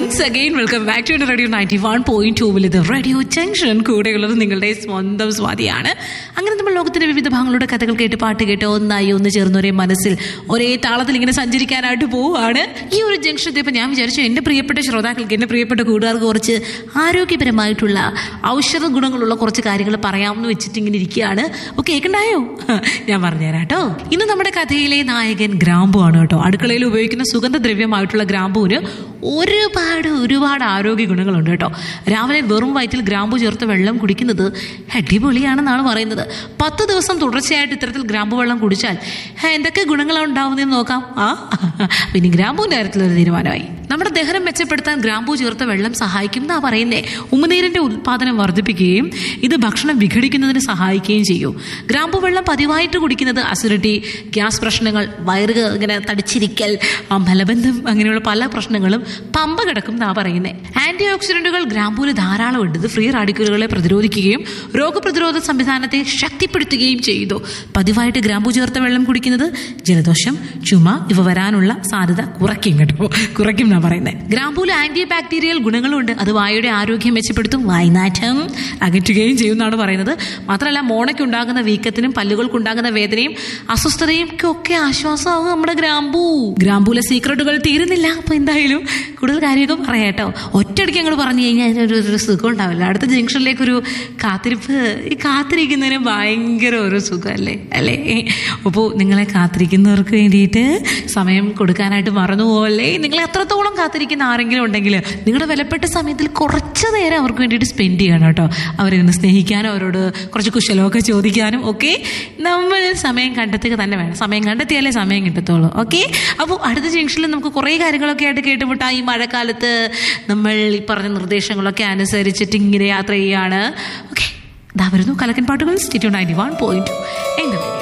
once again welcome back to radio ninety one point ടൂവിൽ ഇത് radio junction കൂടെയുള്ളത് നിങ്ങളുടെ സ്വന്തം സ്വാതിയാണ് അങ്ങനെ നമ്മൾ ലോകത്തിന്റെ വിവിധ ഭാഗങ്ങളുടെ കഥകൾ കേട്ട് പാട്ട് കേട്ട് ഒന്നായി ഒന്ന് ചേർന്ന് ഒരേ മനസ്സിൽ ഒരേ താളത്തിൽ ഇങ്ങനെ സഞ്ചരിക്കാനായിട്ട് പോവുകയാണ് ഈ ഒരു ജംഗ്ഷൻ എത്തിയപ്പോൾ ഞാൻ വിചാരിച്ചു എൻ്റെ പ്രിയപ്പെട്ട ശ്രോതാക്കൾക്ക് എൻ്റെ പ്രിയപ്പെട്ട കൂട്ടുകാർക്ക് കുറച്ച് ആരോഗ്യപരമായിട്ടുള്ള ഔഷധ ഗുണങ്ങളുള്ള കുറച്ച് കാര്യങ്ങൾ പറയാമെന്ന് വെച്ചിട്ട് ഇങ്ങനെ ഇരിക്കുകയാണ് അപ്പോൾ കേൾക്കണ്ടായോ ഞാൻ പറഞ്ഞുതരാം കേട്ടോ ഇന്ന് നമ്മുടെ കഥയിലെ നായകൻ ഗ്രാമ്പു ആണ് കേട്ടോ അടുക്കളയിൽ ഉപയോഗിക്കുന്ന സുഗന്ധദ്രവ്യമായിട്ടുള്ള ഗ്രാമ്പുവിന് ഒരുപാട് ഒരുപാട് ആരോഗ്യ ഗുണങ്ങളുണ്ട് കേട്ടോ രാവിലെ വെറും വയറ്റിൽ ഗ്രാമ്പു ചേർത്ത് വെള്ളം കുടിക്കുന്നത് അടിപൊളിയാണെന്നാണ് പറയുന്നത് പത്ത് ദിവസം തുടർച്ചയായിട്ട് ഇത്തരത്തിൽ ഗ്രാമ്പു വെള്ളം കുടിച്ചാൽ ഹേ, എന്തൊക്കെ ഗുണങ്ങളാണ് ഉണ്ടാവുന്നതെന്ന് നോക്കാം ആ പിന്നെ ഗ്രാമ്പുവിൻ്റെ കാര്യത്തിൽ ഒരു തീരുമാനമായി നമ്മുടെ ദഹനം മെച്ചപ്പെടുത്താൻ ഗ്രാമ്പു ചേർത്ത വെള്ളം സഹായിക്കും എന്നാ പറയുന്നേ ഉമിനീരിന്റെ ഉത്പാദനം വർദ്ധിപ്പിക്കുകയും ഇത് ഭക്ഷണം വിഘടിക്കുന്നതിന് സഹായിക്കുകയും ചെയ്യും ഗ്രാമ്പു വെള്ളം പതിവായിട്ട് കുടിക്കുന്നത് അസിഡിറ്റി ഗ്യാസ് പ്രശ്നങ്ങൾ വയറ് ഇങ്ങനെ തടിച്ചിരിക്കൽ ആ, മലബന്ധം അങ്ങനെയുള്ള പല പ്രശ്നങ്ങളും പമ്പ കിടക്കും എന്നാ പറയുന്നത് ആന്റി ഓക്സിഡന്റുകൾ ഗ്രാമ്പൂല് ധാരാളം ഉണ്ട് ഇത് ഫ്രീ റാഡിക്കലുകളെ പ്രതിരോധിക്കുകയും രോഗപ്രതിരോധ സംവിധാനത്തെ ശക്തിപ്പെടുത്തുകയും ചെയ്തു പതിവായിട്ട് ഗ്രാമ്പു ചേർത്ത വെള്ളം കുടിക്കുന്നത് ജലദോഷം ചുമ ഇവ വരാനുള്ള സാധ്യത കുറയ്ക്കും കേട്ടോ കുറയ്ക്കും എന്നാ പറയുന്നത് ഗ്രാമ്പൂല് ആന്റി ബാക്ടീരിയൽ ഗുണങ്ങളുണ്ട് അത് വായുടെ ആരോഗ്യം മെച്ചപ്പെടുത്തും വായ്നാറ്റം അകറ്റുകയും ചെയ്യുമെന്നാണ് പറയുന്നത് മാത്രമല്ല മോണയ്ക്കുണ്ടാകുന്ന വീക്കത്തിനും പല്ലുകൾക്കുണ്ടാകുന്ന വേദനയും അസ്വസ്ഥതയും ഒക്കെ ആശ്വാസമാകും നമ്മുടെ ഗ്രാമ്പൂ ഗ്രാമ്പൂലെ സീക്രട്ടുകൾ തീരുന്നില്ല അപ്പൊ എന്തായാലും കൂടുതൽ കാര്യമൊക്കെ പറയാം കേട്ടോ ഒറ്റയടിക്ക് അങ്ങോട്ട് പറഞ്ഞു കഴിഞ്ഞാൽ അതിനൊരു ഒരു സുഖം ഉണ്ടാവില്ല അടുത്ത ജംഗ്ഷനിലേക്ക് ഒരു കാത്തിരിപ്പ് ഈ കാത്തിരിക്കുന്നതിന് ഭയങ്കര ഒരു സുഖമല്ലേ അല്ലേ അപ്പോൾ നിങ്ങളെ കാത്തിരിക്കുന്നവർക്ക് വേണ്ടിയിട്ട് സമയം കൊടുക്കാനായിട്ട് മറന്നു പോകല്ലേ നിങ്ങളെ എത്രത്തോളം കാത്തിരിക്കുന്ന ആരെങ്കിലും ഉണ്ടെങ്കിൽ നിങ്ങളുടെ വിലപ്പെട്ട സമയത്തിൽ കുറച്ച് നേരം അവർക്ക് വേണ്ടിയിട്ട് സ്പെൻഡ് ചെയ്യണം കേട്ടോ അവരെ സ്നേഹിക്കാനും അവരോട് കുറച്ച് കുശലമൊക്കെ ചോദിക്കാനും ഒക്കെ നമ്മൾ സമയം കണ്ടെത്തുക തന്നെ വേണം സമയം കണ്ടെത്തിയാലേ സമയം കിട്ടത്തുള്ളൂ ഓക്കെ അപ്പോൾ അടുത്ത ജംഗ്ഷനിൽ നമുക്ക് കുറേ കാര്യങ്ങളൊക്കെ ആയിട്ട് കേട്ടുമുട്ടാം ഈ മഴക്കാലത്ത് നമ്മൾ ഈ പറഞ്ഞ നിർദ്ദേശങ്ങളൊക്കെ അനുസരിച്ചിട്ട് ഇങ്ങനെ യാത്ര ചെയ്യാണ് ഓക്കെ ഇതാ വരുന്നു കലക്കൻ പാട്ടുകൾ സ്റ്റേറ്റ് നയൻറ്റി വൺ പോയിന്റ് എൻ്റെ